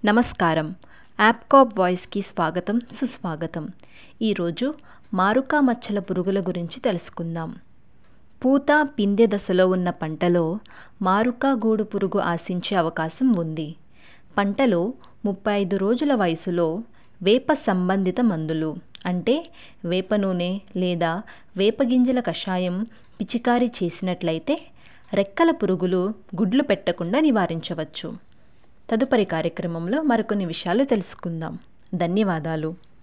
నమస్కారం యాప్కాప్ వాయిస్కి స్వాగతం సుస్వాగతం ఈరోజు మారుకా మచ్చల పురుగుల గురించి తెలుసుకుందాం పూత పిందె దశలో ఉన్న పంటలో మారుకా గూడు పురుగు ఆశించే అవకాశం ఉంది పంటలో ముప్పై ఐదు రోజుల వయసులో వేప సంబంధిత మందులు అంటే వేప నూనె లేదా వేప గింజల కషాయం పిచికారీ చేసినట్లయితే రెక్కల పురుగులు గుడ్లు పెట్టకుండా నివారించవచ్చు తదుపరి కార్యక్రమంలో మరికొన్ని విషయాలు తెలుసుకుందాం ధన్యవాదాలు